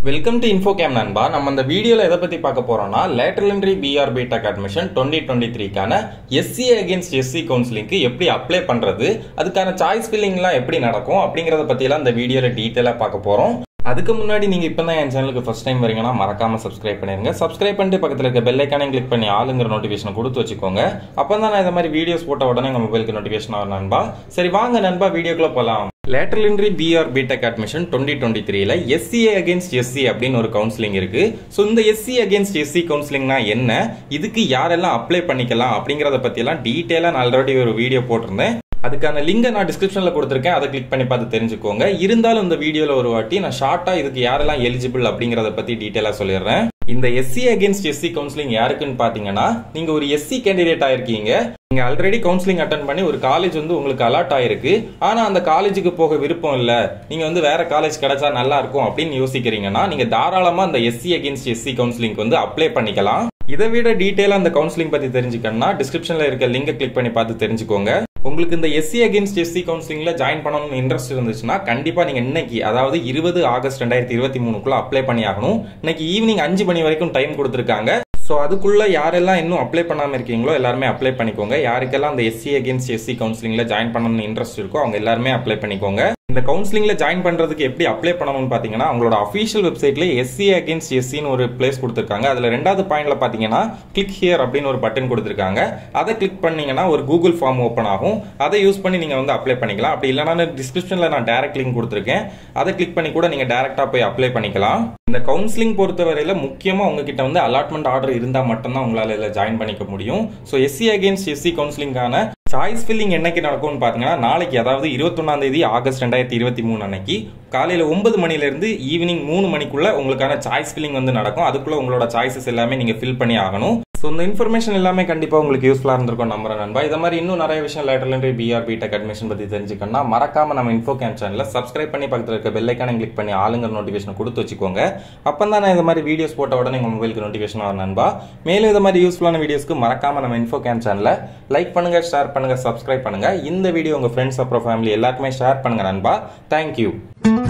welcome to இன்ஃபோகேம் நண்பா நம்ம இந்த வீடியோல எதை பத்தி பார்க்க போறோம்னா lateral entry PR BTech admission twenty twenty த்ரீக்கான எஸ்சி அகேன்ஸ்ட் எஸ்சி கவுன்சிலிங்க்கு எப்படி அப்ளை பண்றது அதுக்கான சாய்ஸ் ஃபில்லிங்லாம் எப்படி நடக்கும் அப்படிங்கறத பத்தியெல்லாம் இந்த வீடியோல டீட்டெயிலா பார்க்க போறோம் அதுக்கு முன்னாடி நீங்க இப்போ தான் என் சேனலுக்கு ஃபர்ஸ்ட் டைம் வரீங்கன்னா மறக்காம சப்ஸ்கிரைப் பண்ணிருங்க சப்ஸ்கிரைப் பண்ணிட்டு பக்கத்துல இருக்க பெல் ஐக்கானே கிளிக் பண்ணி ஆளுங்கிற நோட்டிஃபிகேஷன் கொடுத்து வச்சுக்கோங்க அப்போ தான் நான் இந்த மாதிரி வீடியோஸ் போட்ட உடனே உங்க மொபைலுக்கு நோட்டிஃபிகேஷன் ஆகும் நண்பா சரி வாங்க நண்பா வீடியோக்குள்ள போலாம் lateral entry PR BTech admission twenty twenty த்ரீல எஸ்சிஏ அகேன்ஸ்ட் எஸ்சி அப்படின்னு ஒரு கவுன்சிலிங் இருக்கு ஸோ இந்த எஸ்சி அகேன்ஸ்ட் எஸ்சி கவுன்சிலிங்னா என்ன இதுக்கு யாரெல்லாம் அப்ளை பண்ணிக்கலாம் அப்படிங்கறத பத்தியெல்லாம் டீட்டெயிலாக நான் ஆல்ரெடி ஒரு வீடியோ போட்டிருந்தேன் அதுக்கான லிங்கை நான் டிஸ்கிரிப்ஷன்ல கொடுத்துருக்கேன் அதை கிளிக் பண்ணி பார்த்து தெரிஞ்சுக்கோங்க இருந்தாலும் இந்த வீடியோல ஒரு வாட்டி நான் ஷார்ட்டா இதுக்கு யாரெல்லாம் எலிஜிபிள் அப்படிங்கறத பத்தி டீட்டெயிலா சொல்லிடுறேன் இந்த எஸ்சி அகேன்ஸ்ட் எஸ்சி கவுன்சிலிங் யாருக்குன்னு பாத்தீங்கன்னா நீங்க ஒரு எஸ்சி கேண்டிடேட் ஆயிருக்கீங்க நீங்க ஆல்ரெடி கவுன்சிலிங் அட்டன் பண்ணி ஒரு காலேஜ் வந்து உங்களுக்கு அலாட் ஆயிருக்கு ஆனா அந்த காலேஜுக்கு போக விருப்பம் இல்ல நீங்க வந்து வேற காலேஜ் கிடைச்சா நல்லா இருக்கும் அப்படின்னு யோசிக்கிறீங்கன்னா நீங்க தாராளமா அந்த எஸ்சி அகேன்ஸ்ட் எஸ்சி கவுன்சிலிங் வந்து அப்ளை பண்ணிக்கலாம் இதை விட டீட்டெயிலா அந்த கவுன்சிலிங் பத்தி தெரிஞ்சுக்கணும்னா டிஸ்கிரிப்ஷன்ல இருக்க லிங்கை கிளிக் பண்ணி பார்த்து தெரிஞ்சுக்கோங்க உங்களுக்கு இந்த எஸ்சி அகேன்ஸ்ட் எஸ்சி கவுன்சிலிங்ல ஜாயின் பண்ணணும்னு இன்ட்ரெஸ்ட் இருந்துச்சுன்னா கண்டிப்பா நீங்க இன்னைக்கு அதாவது இருபது ஆகஸ்ட் ரெண்டாயிரத்தி இருபத்தி மூணுக்குள்ள அப்ளை பண்ணி ஆகணும் இன்னைக்கு ஈவினிங் அஞ்சு மணி வரைக்கும் டைம் கொடுத்துருக்காங்க ஸோ அதுக்குள்ள யாரெல்லாம் இன்னும் அப்ளை பண்ணாம இருக்கீங்களோ எல்லாருமே அப்ளை பண்ணிக்கோங்க யாருக்கெல்லாம் அந்த எஸ்சி அகேன்ஸ்ட் எஸ்சி கவுன்சிலிங்ல ஜாயின் பண்ணணும்னு இன்ட்ரெஸ்ட் இருக்கோ அவங்க எல்லாருமே அப்ளை பண்ணிக்கோங்க இந்த கவுன்சிலிங்ல ஜாயின் பண்றதுக்கு எப்படி அப்ளை பண்ணணும்னு பாத்தீங்கன்னா அவங்களோட அஃபீஷியல் வெப்சைட்ல எஸ்சி அகேன்ஸ்ட் எஸ்சின்னு ஒரு பிளேஸ் கொடுத்துருக்காங்க அதுல ரெண்டாவது பாயிண்ட்ல பாத்தீங்கன்னா கிளிக் ஹியர் அப்படின்னு ஒரு பட்டன் கொடுத்துருக்காங்க அதை கிளிக் பண்ணீங்கன்னா ஒரு கூகுள் ஃபார்ம் ஓப்பன் ஆகும் அதை யூஸ் பண்ணி நீங்க வந்து அப்ளை பண்ணிக்கலாம் அப்படி இல்லைனா டிஸ்கிரிப்ஷன்ல நான் டேரக்ட் லிங்க் கொடுத்துருக்கேன் அதை கிளிக் பண்ணி கூட நீங்க டேரக்டா போய் அப்ளை பண்ணிக்கலாம் இந்த கவுன்சிலிங் பொறுத்தவரையில முக்கியமா உங்ககிட்ட வந்து அலாட்மெண்ட் ஆர்டர் இருந்தா மட்டும்தான் உங்களால இதுல ஜாயின் பண்ணிக்க முடியும் ஸோ எஸ்சி அகேன்ஸ்ட் எஸ்சி கவுன்சிலிங்கான சாய்ஸ் ஃபில்லிங் என்னைக்கு நடக்கும்னு பாத்தீங்கன்னா நாளைக்கு அதாவது இருபத்தொன்னாம் தேதி ஆகஸ்ட் ரெண்டாயிரத்தி இருபத்தி மூணு அன்னைக்கு காலையில ஒன்பது மணில இருந்து ஈவினிங் மூணு மணிக்குள்ள உங்களுக்கான சாய்ஸ் ஃபில்லிங் வந்து நடக்கும் அதுக்குள்ள உங்களோட சாய்ஸஸ் எல்லாமே நீங்க ஃபில் பண்ணி ஆகணும் ஸோ இந்த இன்ஃபர்மேஷன் எல்லாமே கண்டிப்பா உங்களுக்கு யூஸ்ஃபுல்லா இருந்திருக்கும் நம்புறேன் நண்பா இதை மாதிரி இன்னும் நிறைய விஷயம் lateral entry PR BTech admission பத்தி தெரிஞ்சுக்கணும்னா மறக்காம நம்ம இன்ஃபோ கேம் சேனல்ல சப்ஸ்கிரைப் பண்ணி பக்கத்தில் இருக்க பெல்லைக்கான கிளிக் பண்ணி ஆளுங்கிற நோட்டிஃபிகேஷன் கொடுத்து வச்சுக்கோங்க அப்போ தான் நான் இந்த மாதிரி வீடியோஸ் போட்ட உடனே உங்க மொபைலுக்கு நோட்டிஃபிகேஷன் ஆகும் நண்பா மேலும் இந்த மாதிரி யூஸ்ஃபுல்லான வீடியோஸ்க்கு மறக்காம நம்ம இன்ஃபோ கேம் சேனலை லைக் பண்ணுங்க ஷேர் பண்ணுங்க சப்ஸ்கிரைப் பண்ணுங்க இந்த வீடியோ உங்க ஃப்ரெண்ட்ஸ் அப்புறம் ஃபேமிலி எல்லாருக்குமே ஷேர் பண்ணுங்க நண்பா தேங்க்யூ